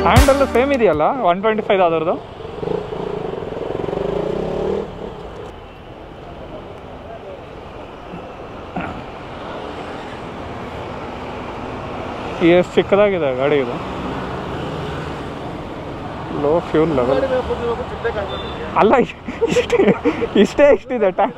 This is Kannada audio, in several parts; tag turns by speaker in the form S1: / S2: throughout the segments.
S1: ಹ್ಯಾಂಡಲ್ ಸೇಮ್ ಇದೆಯಲ್ಲ ಒನ್ ಟ್ವೆಂಟಿ ಫೈವ್ ಅದರದ್ದು ಎಷ್ಟು ಚಿಕ್ಕದಾಗಿದೆ ಗಾಡಿ ಇದು ಲೋ ಫ್ಯೂಲ್ ಲೆವೆಲ್ ಅಲ್ಲ ಇಷ್ಟೇ ಇಷ್ಟೇ ಇಷ್ಟಿದೆ ಟ್ಯಾಂಕ್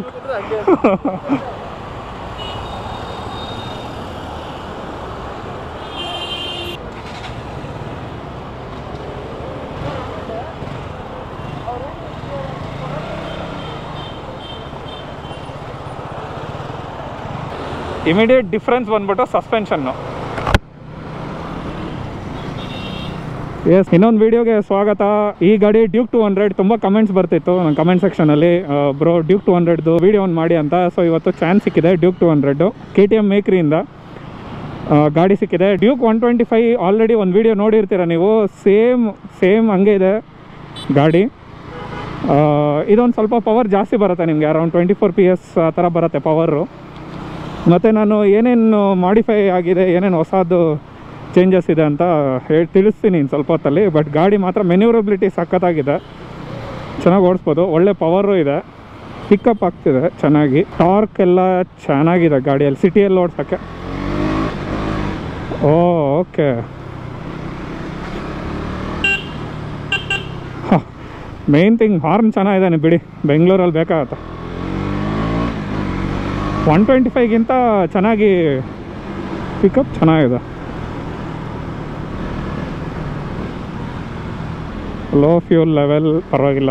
S1: ಇಮಿಡಿಯೇಟ್ ಡಿಫ್ರೆನ್ಸ್ ಬಂದ್ಬಿಟ್ಟು ಸಸ್ಪೆನ್ಷನ್ನು ಎಸ್ ಇನ್ನೊಂದು ವಿಡಿಯೋಗೆ ಸ್ವಾಗತ ಈ ಗಾಡಿ ಡ್ಯೂಕ್ ಟು ಹಂಡ್ರೆಡ್ ತುಂಬ ಕಮೆಂಟ್ಸ್ ಬರ್ತಿತ್ತು ನನ್ನ ಕಮೆಂಟ್ ಸೆಕ್ಷನಲ್ಲಿ ಬ್ರೋ ಡ್ಯೂಕ್ ಟು ಹಂಡ್ರೆಡ್ದು ವಿಡಿಯೋ ಒಂದು ಮಾಡಿ ಅಂತ ಸೊ ಇವತ್ತು ಚಾನ್ಸ್ ಸಿಕ್ಕಿದೆ Duke two hundred K T M ಮೇಕ್ರಿಯಿಂದ ಆ, ಗಾಡಿ ಸಿಕ್ಕಿದೆ Duke one twenty five already ಒಂದು ವಿಡಿಯೋ ನೋಡಿರ್ತೀರ ನೀವು ಸೇಮ್ ಸೇಮ್ ಹಂಗೆ ಇದೆ ಗಾಡಿ ಆ, ಇದೊಂದು ಸ್ವಲ್ಪ ಪವರ್ ಜಾಸ್ತಿ ಬರುತ್ತೆ ನಿಮಗೆ around twenty four P S ಆ ಥರ ಬರುತ್ತೆ ಪವರು ಮತ್ತು ನಾನು ಏನೇನು ಮಾಡಿಫೈ ಆಗಿದೆ ಏನೇನು ಹೊಸದು ಚೇಂಜಸ್ ಇದೆ ಅಂತ ಹೇಳಿ ತಿಳಿಸ್ತೀನಿ ಇನ್ನು ಸ್ವಲ್ಪ ಹೊತ್ತಲ್ಲಿ ಬಟ್ ಗಾಡಿ ಮಾತ್ರ ಮೆನ್ಯೂರಬಿಲಿಟಿ ಸಖತ್ತಾಗಿದೆ ಚೆನ್ನಾಗಿ ಓಡಿಸ್ಬೋದು ಒಳ್ಳೆ ಪವರು ಇದೆ ಪಿಕಪ್ ಆಗ್ತಿದೆ ಚೆನ್ನಾಗಿ ಟಾರ್ಕ್ ಎಲ್ಲ ಚೆನ್ನಾಗಿದೆ ಗಾಡಿಯಲ್ಲಿ ಸಿಟಿಯಲ್ಲಿ ಓಡ್ಸೋಕ್ಕೆ oh okay main thing horn ಚೆನ್ನಾಗಿದೆ ಬಿಡಿ ಬೆಂಗಳೂರಲ್ಲಿ ಬೇಕಾಗತ್ತೆ ಒನ್ ಟ್ವೆಂಟಿ ಫೈವ್ಗಿಂತ ಚೆನ್ನಾಗಿ ಪಿಕಪ್ ಚೆನ್ನಾಗಿದೆ ಲೋ ಫ್ಯೂಲ್ ಲೆವೆಲ್ ಪರವಾಗಿಲ್ಲ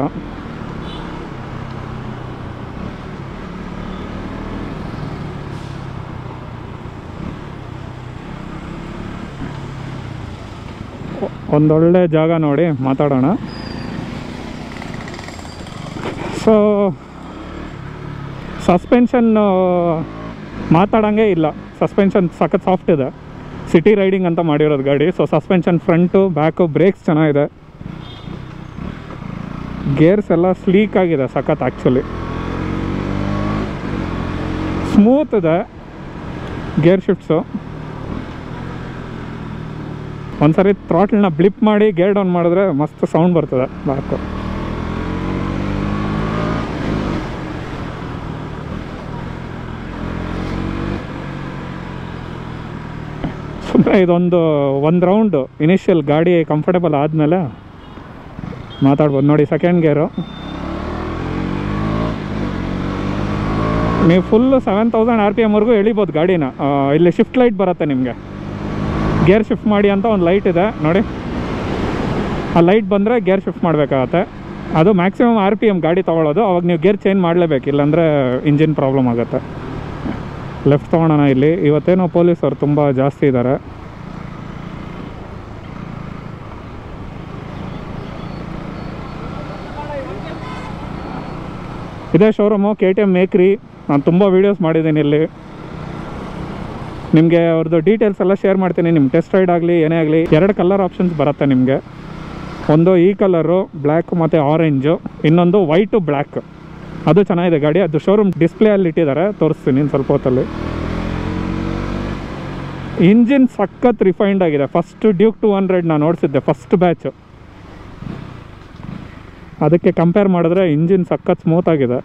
S1: ಒಂದೊಳ್ಳೆ ಜಾಗ ನೋಡಿ ಮಾತಾಡೋಣ ಸೊ ಸಸ್ಪೆನ್ಷನ್ ಮಾತಾಡೋಂಗೆ ಇಲ್ಲ ಸಸ್ಪೆನ್ಷನ್ ಸಖತ್ ಸಾಫ್ಟ್ ಇದೆ ಸಿಟಿ ರೈಡಿಂಗ್ ಅಂತ ಮಾಡಿರೋದು ಗಾಡಿ so suspension front back brakes ಚೆನ್ನಾಗಿದೆ ಗೇರ್ಸ್ ಎಲ್ಲ ಸ್ಲೀಕ್ ಆಗಿದೆ ಸಖತ್ ಆ್ಯಕ್ಚುಲಿ ಸ್ಮೂತ್ ಇದೆ ಗೇರ್ ಶಿಫ್ಟ್ಸು ಒಂದ್ಸರಿ ಥ್ರಾಟ್ಲನ್ನ ಬ್ಲಿಪ್ ಮಾಡಿ ಗೇರ್ ಡೌನ್ ಮಾಡಿದ್ರೆ ಮಸ್ತ್ ಸೌಂಡ್ ಬರ್ತದೆ ಬ್ಯಾಕು ಸುಮ್ಮನೆ ಇದೊಂದು ಒಂದು ರೌಂಡು ಇನಿಷಿಯಲ್ ಗಾಡಿ ಕಂಫರ್ಟಬಲ್ ಆದಮೇಲೆ ಮಾತಾಡ್ಬೋದು ನೋಡಿ ಸೆಕೆಂಡ್ ಗೇರು ನೀವು full seven thousand R P ಎಮ್ವರೆಗೂ ಎಳಿಬೋದು ಗಾಡಿನ ಆ, ಇಲ್ಲಿ ಶಿಫ್ಟ್ ಲೈಟ್ ಬರುತ್ತೆ ನಿಮಗೆ ಗೇರ್ ಶಿಫ್ಟ್ ಮಾಡಿ ಅಂತ ಒಂದು ಲೈಟ್ ಇದೆ ನೋಡಿ ಆ ಲೈಟ್ ಬಂದರೆ ಗೇರ್ ಶಿಫ್ಟ್ ಮಾಡಬೇಕಾಗತ್ತೆ ಅದು ಮ್ಯಾಕ್ಸಿಮಮ್ ಆರ್ ಪಿ ಎಮ್ ಗಾಡಿ ತೊಗೊಳೋದು ಅವಾಗ ನೀವು ಗೇರ್ ಚೇಂಜ್ ಮಾಡಲೇಬೇಕು ಇಲ್ಲಾಂದರೆ ಇಂಜಿನ್ ಪ್ರಾಬ್ಲಮ್ ಆಗುತ್ತೆ ಲೆಫ್ಟ್ ತೊಗೊಳೋಣ ಇಲ್ಲಿ ಇವತ್ತೇನೋ ಪೊಲೀಸರು ತುಂಬ ಜಾಸ್ತಿ ಇದ್ದಾರೆ ಇದೇ showroom K T M Makri ನಾನು ತುಂಬ ವೀಡಿಯೋಸ್ ಮಾಡಿದ್ದೀನಿ ಇಲ್ಲಿ ನಿಮಗೆ ಅವ್ರದ್ದು ಡೀಟೇಲ್ಸ್ ಎಲ್ಲ ಶೇರ್ ಮಾಡ್ತೀನಿ ನಿಮ್ಮ ಟೆಸ್ಟ್ ರೈಡ್ ಆಗಲಿ ಏನೇ ಆಗಲಿ ಎರಡು ಕಲರ್ ಆಪ್ಷನ್ಸ್ ಬರುತ್ತೆ ನಿಮಗೆ ಒಂದು ಈ ಕಲರು ಬ್ಲ್ಯಾಕ್ ಮತ್ತು ಆರೆಂಜು ಇನ್ನೊಂದು ವೈಟು ಬ್ಲ್ಯಾಕ್ ಅದು ಚೆನ್ನಾಗಿದೆ ಗಾಡಿ ಅದು ಶೋರೂಮ್ ಡಿಸ್ಪ್ಲೇ ಅಲ್ಲಿ ಇಟ್ಟಿದ್ದಾರೆ ತೋರಿಸ್ತೀನಿ ಇನ್ನು ಸ್ವಲ್ಪ ಹೊತ್ತಲ್ಲಿ ಇಂಜಿನ್ ಸಖತ್ ರಿಫೈನ್ಡ್ ಆಗಿದೆ ಫಸ್ಟ್ ಡ್ಯೂಕ್ ಟು ಹಂಡ್ರೆಡ್ ನಾನು ನೋಡಿಸಿದ್ದೆ ಫಸ್ಟ್ ಬ್ಯಾಚು ಅದಕ್ಕೆ ಕಂಪೇರ್ ಮಾಡಿದ್ರೆ ಇಂಜಿನ್ ಸಖತ್ ಸ್ಮೂತ್ ಆಗಿದೆ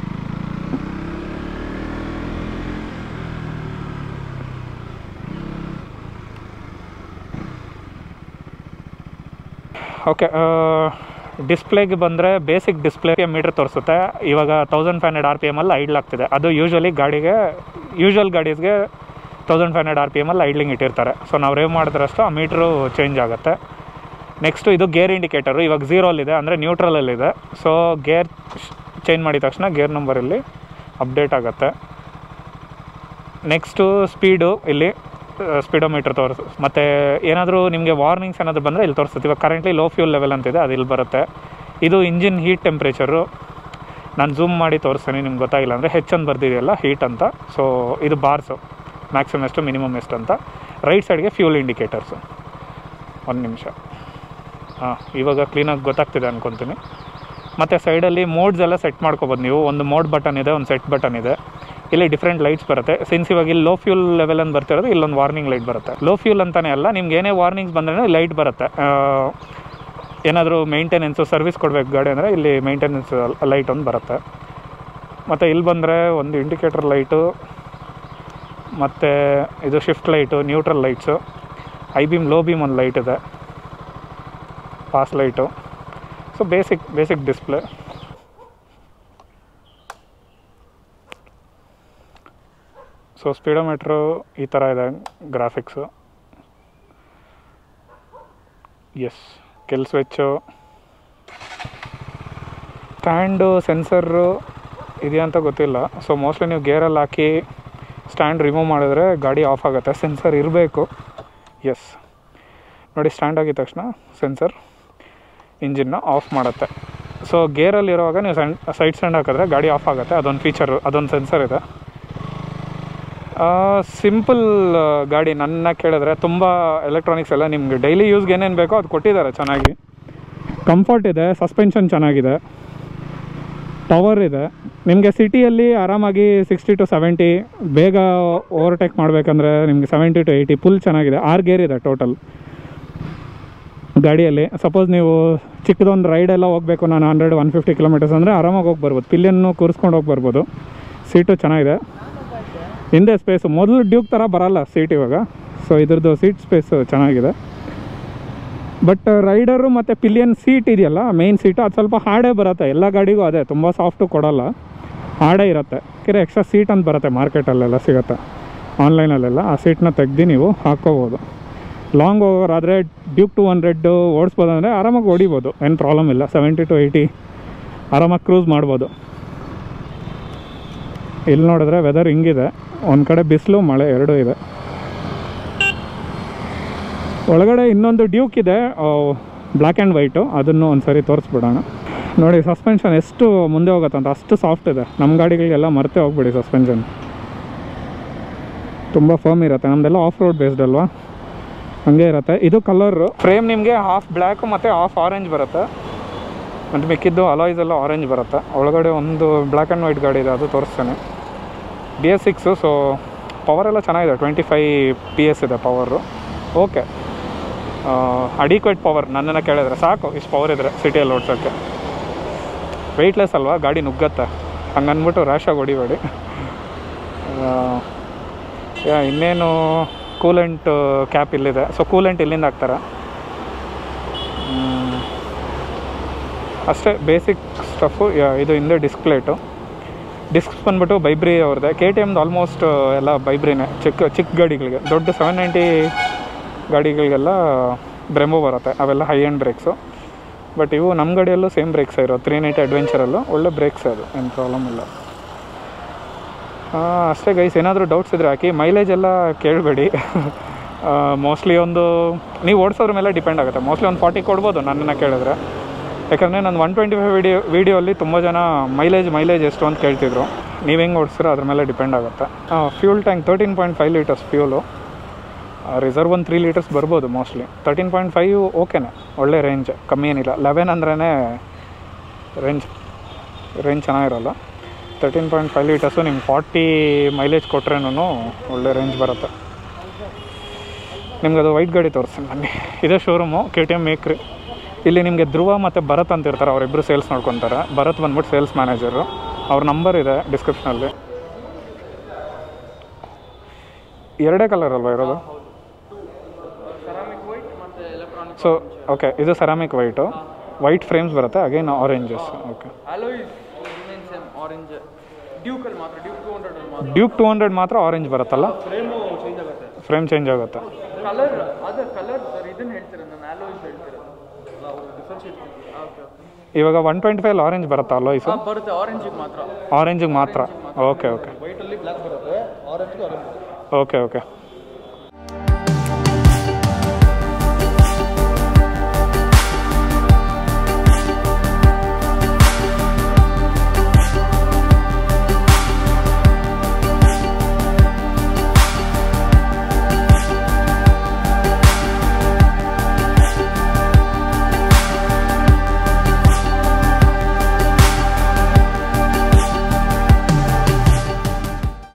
S1: ಓಕೆ ಡಿಸ್ಪ್ಲೇಗೆ ಬಂದರೆ ಬೇಸಿಕ್ ಡಿಸ್ಪ್ಲೇ ಮೀಟ್ರ್ ತೋರಿಸುತ್ತೆ ಇವಾಗ thousand five hundred R P ಎಮಲ್ಲಿ ಐಡ್ಲ್ ಆಗ್ತಿದೆ ಅದು ಯೂಶ್ವಲಿ ಗಾಡಿಗೆ ಯೂಶ್ವಲ್ ಗಾಡೀಸ್ಗೆ thousand five hundred R P ಎಮಲ್ಲಿ ಐಡ್ಲಿಂಗ್ ಇಟ್ಟಿರ್ತಾರೆ ಸೊ ನಾವು ರೇವ್ ಮಾಡಿದ್ರಷ್ಟು ಆ ಮೀಟ್ರು ಚೇಂಜ್ ಆಗುತ್ತೆ ನೆಕ್ಸ್ಟು ಇದು ಗೇರ್ ಇಂಡಿಕೇಟರು ಇವಾಗ ಝೀರೋಲ್ಲಿದೆ ಅಂದರೆ ನ್ಯೂಟ್ರಲಲ್ಲಿದೆ ಸೊ ಗೇರ್ ಚೇಂಜ್ ಮಾಡಿದ ತಕ್ಷಣ ಗೇರ್ ನಂಬರಲ್ಲಿ ಅಪ್ಡೇಟ್ ಆಗುತ್ತೆ ನೆಕ್ಸ್ಟು ಸ್ಪೀಡು ಇಲ್ಲಿ ಸ್ಪೀಡೋಮೀಟ್ರ್ ತೋರಿಸ್ ಮತ್ತು ಏನಾದರೂ ನಿಮಗೆ ವಾರ್ನಿಂಗ್ಸ್ ಏನಾದರೂ ಬಂದರೆ ಇಲ್ಲಿ ತೋರಿಸುತ್ತೆ ಇವಾಗ ಕರೆಂಟ್ಲಿ ಲೋ ಫ್ಯೂಲ್ ಲೆವೆಲ್ ಅಂತಿದೆ ಅದು ಇಲ್ಲಿ ಬರುತ್ತೆ ಇದು ಇಂಜಿನ್ ಹೀಟ್ ಟೆಂಪ್ರೇಚರು ನಾನು ಝೂಮ್ ಮಾಡಿ ತೋರಿಸ್ತೀನಿ ನಿಮ್ಗೆ ಗೊತ್ತಾಗಿಲ್ಲ ಅಂದರೆ ಹೆಚ್ ಅಂತ ಬರ್ದಿದೆಯಲ್ಲ ಹೀಟ್ ಅಂತ ಸೊ ಇದು ಬಾರ್ಸು ಮ್ಯಾಕ್ಸಿಮಮ್ ಎಷ್ಟು ಮಿನಿಮಮ್ ಎಷ್ಟು ಅಂತ ರೈಟ್ ಸೈಡ್ಗೆ ಫ್ಯೂಲ್ ಇಂಡಿಕೇಟರ್ಸು ಒಂದು ನಿಮಿಷ ಹಾಂ ಇವಾಗ ಕ್ಲೀನಾಗಿ ಗೊತ್ತಾಗ್ತಿದೆ ಅನ್ಕೊತೀನಿ ಮತ್ತು ಸೈಡಲ್ಲಿ ಮೋಡ್ಸ್ ಎಲ್ಲ ಸೆಟ್ ಮಾಡ್ಕೊಬೋದು ನೀವು ಒಂದು ಮೋಡ್ ಬಟನ್ ಇದೆ ಒಂದು ಸೆಟ್ ಬಟನ್ ಇದೆ ಇಲ್ಲಿ ಡಿಫ್ರೆಂಟ್ ಲೈಟ್ಸ್ ಬರುತ್ತೆ ಸಿನ್ಸ್ ಇವಾಗ ಇಲ್ಲಿ ಲೋ ಫ್ಯೂಲ್ ಲೆವೆಲ್ ಅಂತ ಬರ್ತಿರೋದು ಇಲ್ಲೊಂದು ವಾರ್ನಿಂಗ್ ಲೈಟ್ ಬರುತ್ತೆ ಲೋ ಫ್ಯೂಲ್ ಅಂತಾನೆ ಅಲ್ಲ ನಿಮ್ಗೆ ಏನೇ ವಾರ್ನಿಂಗ್ಸ್ ಬಂದ್ರೆ ಲೈಟ್ ಬರುತ್ತೆ ಏನಾದರೂ ಮೇಂಟೆನೆನ್ಸು ಸರ್ವಿಸ್ ಕೊಡಬೇಕು ಗಾಡಿ ಅಂದರೆ ಇಲ್ಲಿ ಮೇಂಟೆನೆನ್ಸ್ ಲೈಟ್ ಒಂದು ಬರುತ್ತೆ ಮತ್ತು ಇಲ್ಲಿ ಬಂದರೆ ಒಂದು ಇಂಡಿಕೇಟರ್ ಲೈಟು ಮತ್ತು ಇದು shift light neutral lights high beam low beam ಒಂದು ಲೈಟ್ ಇದೆ pass light so basic basic display so speedometer ಈ ಥರ ಇದೆ ಗ್ರಾಫಿಕ್ಸು ಎಸ್ ಕೆಲ್ ಸ್ವಿಚ್ಚು ಸ್ಟ್ಯಾಂಡು ಸೆನ್ಸರು ಇದೆಯಾ ಅಂತ ಗೊತ್ತಿಲ್ಲ ಸೊ ಮೋಸ್ಟ್ಲಿ ನೀವು ಗೇರಲ್ಲಿ ಹಾಕಿ ಸ್ಟ್ಯಾಂಡ್ ರಿಮೂವ್ ಮಾಡಿದ್ರೆ ಗಾಡಿ ಆಫ್ ಆಗುತ್ತೆ ಸೆನ್ಸರ್ ಇರಬೇಕು ಎಸ್ ನೋಡಿ ಸ್ಟ್ಯಾಂಡ್ ಆಗಿದ ತಕ್ಷಣ ಸೆನ್ಸರ್ ಇಂಜಿನ್ನ ಆಫ್ ಮಾಡುತ್ತೆ ಸೊ ಗೇರಲ್ಲಿ ಇರುವಾಗ ನೀವು ಸೈಡ್ ಸೈಡ್ ಸ್ಟ್ಯಾಂಡ್ ಹಾಕಿದ್ರೆ ಗಾಡಿ ಆಫ್ ಆಗುತ್ತೆ ಅದೊಂದು ಫೀಚರು ಅದೊಂದು ಸೆನ್ಸರ್ ಇದೆ ಸಿಂಪಲ್ ಗಾಡಿ ನನ್ನ ಕೇಳಿದ್ರೆ ತುಂಬ ಎಲೆಕ್ಟ್ರಾನಿಕ್ಸ್ ಎಲ್ಲ ನಿಮ್ಗೆ ಡೈಲಿ ಯೂಸ್ಗೆ ಏನೇನು ಬೇಕೋ ಅದು ಕೊಟ್ಟಿದ್ದಾರೆ ಚೆನ್ನಾಗಿ ಕಂಫರ್ಟ್ ಇದೆ ಸಸ್ಪೆನ್ಷನ್ ಚೆನ್ನಾಗಿದೆ ಪವರ್ ಇದೆ ನಿಮಗೆ ಸಿಟಿಯಲ್ಲಿ ಆರಾಮಾಗಿ ಸಿಕ್ಸ್ಟಿ ಟು ಸೆವೆಂಟಿ ಬೇಗ ಓವರ್ಟೇಕ್ ಮಾಡಬೇಕಂದ್ರೆ ನಿಮಗೆ ಸೆವೆಂಟಿ ಟು ಏಯ್ಟಿ ಫುಲ್ ಚೆನ್ನಾಗಿದೆ ಆರು ಗೇರ್ ಇದೆ ಟೋಟಲ್ ಗಾಡಿಯಲ್ಲಿ ಸಪೋಸ್ ನೀವು ಚಿಕ್ಕದೊಂದು ರೈಡೆಲ್ಲ ಹೋಗಬೇಕು ನಾನು ಹಂಡ್ರೆಡ್ ಒನ್ ಫಿಫ್ಟಿ ಕಿಲೋಮೀಟರ್ಸ್ ಅಂದರೆ ಆರಾಮಾಗಿ ಹೋಗಿ ಬರ್ಬೋದು ಪಿಲ್ಲಿಯನ್ನು ಕೂರಿಸ್ಕೊಂಡು ಹೋಗಿ ಬರ್ಬೋದು ಸೀಟು ಚೆನ್ನಾಗಿದೆ ಹಿಂದೆ ಸ್ಪೇಸು ಮೊದಲು ಡ್ಯೂಕ್ ಥರ ಬರಲ್ಲ ಸೀಟ್ ಇವಾಗ ಸೊ ಇದ್ರದ್ದು ಸೀಟ್ ಸ್ಪೇಸು ಚೆನ್ನಾಗಿದೆ ಬಟ್ ರೈಡರು ಮತ್ತು ಪಿಲಿಯನ್ ಸೀಟ್ ಇದೆಯಲ್ಲ ಮೇನ್ ಸೀಟು ಅದು ಸ್ವಲ್ಪ ಹಾಡೇ ಬರುತ್ತೆ ಎಲ್ಲ ಗಾಡಿಗೂ ಅದೇ ತುಂಬ ಸಾಫ್ಟು ಕೊಡಲ್ಲ ಹಾಡೇ ಇರುತ್ತೆ ಕೆರೆ ಎಕ್ಸ್ಟ್ರಾ ಸೀಟ್ ಅಂತ ಬರುತ್ತೆ ಮಾರ್ಕೆಟಲ್ಲೆಲ್ಲ ಸಿಗುತ್ತೆ ಆನ್ಲೈನಲ್ಲೆಲ್ಲ ಆ ಸೀಟ್ನ ತೆಗ್ದು ನೀವು ಹಾಕ್ಕೋಬೋದು ಲಾಂಗ್ ಹೋಗೋರಾದರೆ ಡ್ಯೂಕ್ ಟು ಹಂಡ್ರೆಡ್ ಓಡಿಸ್ಬೋದು ಅಂದರೆ ಆರಾಮಾಗಿ ಹೊಡಿಬೋದು ಏನು ಪ್ರಾಬ್ಲಮ್ ಇಲ್ಲ ಸೆವೆಂಟಿ ಟು ಏಯ್ಟಿ ಆರಾಮಾಗಿ ಕ್ರೂಸ್ ಮಾಡ್ಬೋದು ಇಲ್ಲಿ ನೋಡಿದ್ರೆ ವೆದರ್ ಹಿಂಗಿದೆ ಒಂದು ಕಡೆ ಬಿಸಿಲು ಮಳೆ ಎರಡೂ ಇದೆ ಒಳಗಡೆ ಇನ್ನೊಂದು ಡ್ಯೂಕ್ ಇದೆ ಬ್ಲ್ಯಾಕ್ ಆ್ಯಂಡ್ ವೈಟು ಅದನ್ನು ಒಂದು ಸರಿ ತೋರಿಸ್ಬಿಡೋಣ ನೋಡಿ ಸಸ್ಪೆನ್ಷನ್ ಎಷ್ಟು ಮುಂದೆ ಹೋಗುತ್ತೆ ಅಂತ ಅಷ್ಟು ಸಾಫ್ಟ್ ಇದೆ ನಮ್ಮ ಗಾಡಿಗಳಿಗೆಲ್ಲ ಮರೆತೇ ಹೋಗ್ಬಿಡಿ ಸಸ್ಪೆನ್ಷನ್ ತುಂಬ ಫರ್ಮ್ ಇರುತ್ತೆ ನಮ್ಮದೆಲ್ಲ ಆಫ್ ರೋಡ್ ಬೇಸ್ಡ್ ಅಲ್ವಾ ಹಂಗೆ ಇರುತ್ತೆ ಇದು ಕಲರು ಫ್ರೇಮ್ ನಿಮಗೆ ಹಾಫ್ ಬ್ಲ್ಯಾಕು ಮತ್ತು ಹಾಫ್ ಆರೆಂಜ್ ಬರುತ್ತೆ ಮತ್ತು ಮಿಕ್ಕಿದ್ದು ಅಲಾಯ್ಸ್ ಎಲ್ಲ ಆರೆಂಜ್ ಬರುತ್ತೆ ಒಳಗಡೆ ಒಂದು ಬ್ಲ್ಯಾಕ್ ಆ್ಯಂಡ್ ವೈಟ್ ಗಾಡಿ ಇದೆ ಅದು ತೋರಿಸ್ತೇನೆ B S six so power ಎಲ್ಲ ಚೆನ್ನಾಗಿದೆ ಟ್ವೆಂಟಿ ಫೈ ಪಿ ಎಸ್ ಇದೆ ಪವರು ಓಕೆ ಅಡಿಕ್ವೇಟ್ ಪವರ್ ನನ್ನನ್ನು ಕೇಳಿದ್ರೆ ಸಾಕು ಇಷ್ಟು ಪವರ್ ಇದ್ರೆ ಸಿಟಿಯಲ್ಲಿ ಓಡ್ಸೋಕ್ಕೆ ವೆಯ್ಟ್ಲೆಸ್ ಅಲ್ವಾ ಗಾಡಿ ನುಗ್ಗತ್ತೆ ಹಂಗನ್ಬಿಟ್ಟು ರ್ಯಾಶಾಗಿ ಹೊಡಿಬೇಡಿ ಆ, ಯಾ ಇನ್ನೇನು ಕೂಲೆಂಟ್ ಕ್ಯಾಪ್ ಇಲ್ಲಿದೆ ಸೊ ಕೂಲೆಂಟ್ ಇಲ್ಲಿಂದ ಹಾಕ್ತಾರೆ ಮ್, ಅಷ್ಟೇ ಬೇಸಿಕ್ ಸ್ಟಫು ಇದು ಹಿಂದೆ ಡಿಸ್ಪ್ಲೇಟು ಡಿಸ್ಕ್ಸ್ ಬಂದ್ಬಿಟ್ಟು ಬೈಬ್ರಿ ಅವ್ರದ್ದೆ ಕೆ ಟಿ ಎಮ್ದು ಆಲ್ಮೋಸ್ಟ್ ಎಲ್ಲ ಬೈಬ್ರಿನೇ ಚಿಕ್ಕ ಚಿಕ್ಕ ಗಾಡಿಗಳಿಗೆ ದೊಡ್ಡ ಸೆವೆನ್ ನೈಂಟಿ ಗಾಡಿಗಳಿಗೆಲ್ಲ ಬ್ರೆಮೋ ಬರುತ್ತೆ ಅವೆಲ್ಲ ಹೈ ಎಂಡ್ ಬ್ರೇಕ್ಸು ಬಟ್ ಇವು ನಮ್ಮ ಗಾಡಿಯಲ್ಲೂ ಸೇಮ್ ಬ್ರೇಕ್ಸ್ ಇರೋ ತ್ರೀ ನೈಂಟಿ ಅಡ್ವೆಂಚರಲ್ಲೂ ಒಳ್ಳೆ ಬ್ರೇಕ್ಸ್ ಅದು ಏನು ಪ್ರಾಬ್ಲಮ್ ಇಲ್ಲ ಆ, ಅಷ್ಟೇ ಗೈಸ್ ಏನಾದರೂ ಡೌಟ್ಸ್ ಇದ್ರೆ ಹಾಕಿ ಮೈಲೇಜ್ ಎಲ್ಲ ಕೇಳಬೇಡಿ ಮೋಸ್ಟ್ಲಿ ಒಂದು ನೀವು ಓಡಿಸೋದ್ರ ಮೇಲೆ ಡಿಪೆಂಡ್ ಆಗುತ್ತೆ ಮೋಸ್ಟ್ಲಿ ಒಂದು ಫಾರ್ಟಿ ಕೊಡ್ಬೋದು ನನ್ನನ್ನು ಕೇಳಿದ್ರೆ ಯಾಕಂದರೆ ನಾನು ಒನ್ ಟ್ವೆಂಟಿ ಫೈವ್ ವಿಡಿಯೋ ವೀಡಿಯೋಲ್ಲಿ ತುಂಬ ಜನ ಮೈಲೇಜ್ ಮೈಲೇಜ್ ಎಷ್ಟು ಅಂತ ಕೇಳ್ತಿದ್ರು ನೀವು ಹೆಂಗೆ ಓಡಿಸ್ತೀರೋ ಅದ್ರ ಮೇಲೆ ಡಿಪೆಂಡ್ ಆಗುತ್ತೆ fuel tank thirteen point five litres fuel reserve ಒಂದು ತ್ರೀ ಲೀಟರ್ಸ್ ಬರ್ಬೋದು ಮೋಸ್ಟ್ಲಿ ತರ್ಟೀನ್ ಪಾಯಿಂಟ್ ಫೈವ್ ಓಕೆನೆ ಒಳ್ಳೆ ರೇಂಜ್ ಕಮ್ಮಿ ಏನಿಲ್ಲ ಲೆವೆನ್ ಅಂದ್ರೇ ರೇಂಜ್ ರೇಂಜ್ ಚೆನ್ನಾಗಿರಲ್ಲ ತರ್ಟೀನ್ ಪಾಯಿಂಟ್ ಫೈವ್ ಲೀಟರ್ಸು ನಿಮ್ಗೆ ಫಾರ್ಟಿ ಮೈಲೇಜ್ ಕೊಟ್ರೇನು ಒಳ್ಳೆ ರೇಂಜ್ ಬರುತ್ತೆ ನಿಮ್ಗೆ ಅದು ವೈಟ್ ಗಾಡಿ ತೋರಿಸ್ತೀನಿ ಬನ್ನಿ ಇದೇ showroom K T M Mekhri ಇಲ್ಲಿ ನಿಮಗೆ ಧ್ರುವ ಮತ್ತು ಭರತ್ ಅಂತ ಇರ್ತಾರೆ ಅವರಿಬ್ಬರು ಸೇಲ್ಸ್ ನೋಡ್ಕೊತಾರೆ ಭರತ್ ಬಂದ್ಬಿಟ್ಟು ಸೇಲ್ಸ್ ಮ್ಯಾನೇಜರು ಅವ್ರ ನಂಬರ್ ಇದೆ ಡಿಸ್ಕ್ರಿಪ್ಷನಲ್ಲಿ ಎರಡೇ ಕಲರ್ ಅಲ್ವಾ ಇರೋದು
S2: ಸೆರಾಮಿಕ್ ವೈಟ್ ಮತ್ತು ಎಲೆಕ್ಟ್ರಾನಿಕ್
S1: ಸೊ ಓಕೆ ಇದು ಸೆರಾಮಿಕ್ ವೈಟು ವೈಟ್ ಫ್ರೇಮ್ಸ್ ಬರುತ್ತೆ again oranges okay
S2: alloys remain same orange ಡ್ಯೂಕಲ್ಲಿ ಮಾತ್ರ ಡ್ಯೂಕ್ ಟೂ ಹಂಡ್ರೆಡಲ್ಲಿ ಮಾತ್ರ
S1: ಡ್ಯೂಕ್ ಟು ಹಂಡ್ರೆಡ್ ಮಾತ್ರ ಆರೆಂಜ್ ಬರುತ್ತಲ್ಲ
S2: ಫ್ರೇಮು ಚೇಂಜ್ ಆಗುತ್ತೆ
S1: ಫ್ರೇಮ್ ಚೇಂಜ್ ಆಗುತ್ತೆ
S2: ಕಲರ್ ಅದೇ ಕಲರ್ ಸರ್ ಇದನ್ನು ಹೇಳ್ತೀರ ನಾನು ಅಲೋಯಿಸ್ ಹೇಳ್ತಿರೋದು ಡಿಫ್ರೆನ್ಶಿಯೇಟ್ ಓಕೆ
S1: ಇವಾಗ ಒನ್ ಟ್ವೆಂಟಿ ಫೈವ್ ಆರೆಂಜ್ ಬರುತ್ತಾ ಅಲೋಯ್ಸು
S2: ಹಾಂ ಬರುತ್ತೆ ಆರೆಂಜಿಗೆ ಮಾತ್ರ
S1: ಆರೆಂಜಿಗೆ ಮಾತ್ರ ಓಕೆ ಓಕೆ
S2: ವೈಟಲ್ಲಿ ಬ್ಲ್ಯಾಕ್ ಬರುತ್ತೆ ಆರೆಂಜ್ಗೆ ಆರೆಂಜ್
S1: ಓಕೆ ಓಕೆ